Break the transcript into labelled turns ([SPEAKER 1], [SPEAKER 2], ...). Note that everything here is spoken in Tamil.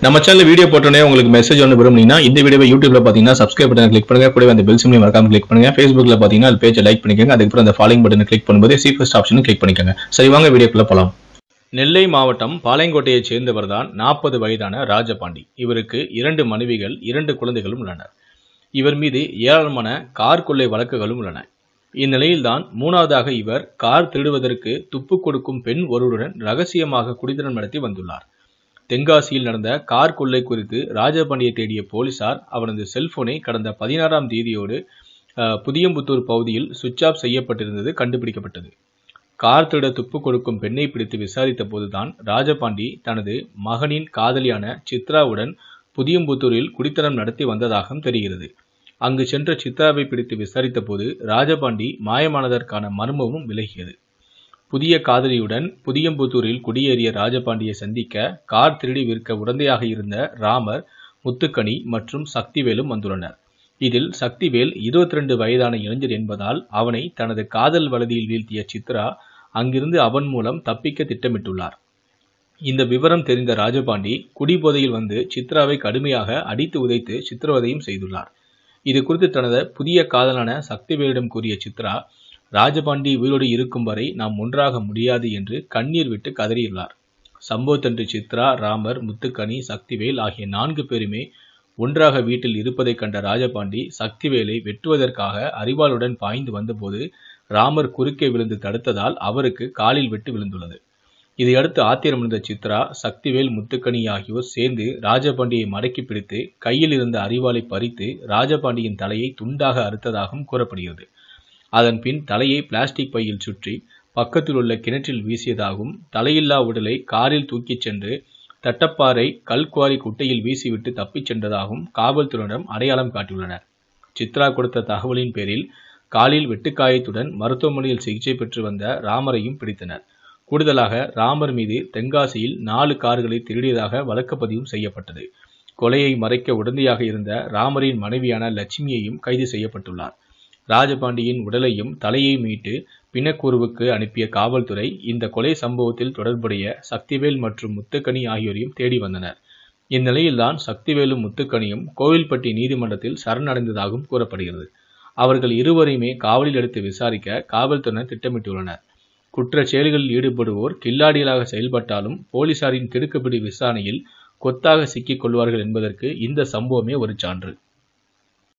[SPEAKER 1] நம்ம சேனல் வீடியோ போட்டோன்னே உங்களுக்கு மெசேஜ் ஒன்று விரும்புனீங்கன்னா இந்த வீடியோவை யூடியூப்ல பார்த்தீங்கன்னா சப்ஸ்கிரைப் பட்டன் கிளிக் பண்ணுங்க கூடவே அந்த பெல் சிம்லையும் மறக்காம கிளிக் பண்ணுங்க ஃபேஸ்புக்ல பார்த்தீங்கன்னா அது பேஜை லைக் பண்ணிக்கோங்க அதுக்கப்புறம் அந்த ஃபாலோயிங் பட்டனை கிளிக் பண்ணும்போது சி ஃபர்ஸ்ட் ஆப்ஷனும் கிளிக் பண்ணிக்கோங்க சரி வாங்க வீடியோக்குள்ள போலாம் நெல்லை மாவட்டம் பாளையங்கோட்டையைச் சேர்ந்தவர்தான் நாற்பது வயதான ராஜபாண்டி இவருக்கு இரண்டு மனைவிகள் இரண்டு குழந்தைகளும் உள்ளனர் இவர் மீது ஏராளமான கார் கொள்ளை வழக்குகளும் உள்ளன இந்நிலையில்தான் மூணாவதாக இவர் கார் திருடுவதற்கு துப்பு கொடுக்கும் பெண் ஒருவருடன் ரகசியமாக குடித்தனம் நடத்தி வந்துள்ளார் தென்காசியில் நடந்த கார் கொள்ளை குறித்து ராஜபாண்டியை தேடிய போலீசார் அவனது செல்போனை கடந்த பதினாறாம் தேதியோடு அஹ், புதியம்புத்தூர் பகுதியில் சுவிட்ச் ஆஃப் செய்யப்பட்டிருந்தது கண்டுபிடிக்கப்பட்டது கார் திருட துப்பு கொடுக்கும் பெண்ணை பிடித்து விசாரித்த போதுதான் ராஜபாண்டி தனது மகனின் காதலியான சித்ராவுடன் புதியம்புத்தூரில் குடித்தனம் நடத்தி வந்ததாகவும் தெரிகிறது அங்கு சென்ற சித்ராவை பிடித்து விசாரித்த போது ராஜபாண்டி மாயமானதற்கான மர்மமும் விலகியது புதிய காதலியுடன் புதியம்புத்தூரில் குடியேறிய ராஜபாண்டியை சந்திக்க கார் திருடி விற்க உடந்தையாக இருந்த ராமர் முத்துக்கனி மற்றும் சக்திவேலும் வந்துள்ளனர் இதில் சக்திவேல் 22 வயதான இளைஞர் என்பதால் அவனை தனது காதல் வலதியில் வீழ்த்திய சித்ரா அங்கிருந்து அவன் மூலம் தப்பிக்க திட்டமிட்டுள்ளார் இந்த விவரம் தெரிந்த ராஜபாண்டி குடிபோதையில் வந்து சித்ராவை கடுமையாக அடித்து உதைத்து சித்திரவதையும் செய்துள்ளார் இது குறித்து தனது புதிய காதலான சக்திவேலிடம் கூறிய சித்ரா ராஜபாண்டி உயிரோடு இருக்கும் வரை நாம் ஒன்றாக முடியாது என்று கண்ணீர் விட்டு கதறியுள்ளார் சம்பவத்தன்று சித்ரா ராமர் முத்துக்கனி சக்திவேல் ஆகிய நான்கு பேருமே ஒன்றாக வீட்டில் இருப்பதைக் கண்ட ராஜபாண்டி சக்திவேலை வெட்டுவதற்காக அரிவாளுடன் பாய்ந்து வந்தபோது ராமர் குறுக்கே விழுந்து தடுத்ததால் அவருக்கு காலில் வெட்டு விழுந்துள்ளது இதையடுத்து ஆத்திரமடைந்த சித்ரா சக்திவேல் முத்துக்கனி ஆகியோர் சேர்ந்து ராஜபாண்டியை மடக்கி பிடித்து கையில் இருந்த அரிவாளை பறித்து ராஜபாண்டியின் தலையை துண்டாக அறுத்ததாகவும் கூறப்படுகிறது அதன் பின் தலையை பிளாஸ்டிக் பையில் சுற்றி பக்கத்தில் உள்ள கிணற்றில் வீசியதாகவும் தலையில்லா உடலை காரில் தூக்கிச் சென்று தட்டப்பாறை கல்குவாரி குட்டையில் வீசிவிட்டு தப்பிச் சென்றதாகவும் காவல்துறையினரும் அடையாளம் காட்டியுள்ளனர் சித்ரா கொடுத்த தகவலின் பேரில் காலில் வெட்டுக்காயத்துடன் மருத்துவமனையில் சிகிச்சை பெற்று வந்த ராமரையும் பிடித்தனர் கூடுதலாக ராமர் மீது தென்காசியில் நாலு கார்களை திருடியதாக வழக்குப்பதிவும் செய்யப்பட்டது கொலையை மறைக்க உடந்தையாக இருந்த ராமரின் மனைவியான லட்சுமியையும் கைது செய்யப்பட்டுள்ளார் ராஜபாண்டியின் உடலையும் தலையை மீட்டு பிணக்கூறுவுக்கு அனுப்பிய காவல்துறை இந்த கொலை சம்பவத்தில் தொடர்புடைய சக்திவேல் மற்றும் முத்துக்கனி ஆகியோரையும் தேடி வந்தனர் இந்நிலையில்தான் சக்திவேலும் முத்துக்கனியும் கோவில்பட்டி நீதிமன்றத்தில் சரணடைந்ததாகவும் கூறப்படுகிறது அவர்கள் இருவரையுமே காவலில் எடுத்து விசாரிக்க காவல்துறையினர் திட்டமிட்டுள்ளனர் குற்றச் செயல்களில் ஈடுபடுவோர் கில்லாடிகளாக செயல்பட்டாலும் போலீசாரின் திடுக்குப்பிடி விசாரணையில் கொத்தாக சிக்கிக் கொள்வார்கள் என்பதற்கு இந்த சம்பவமே ஒரு சான்று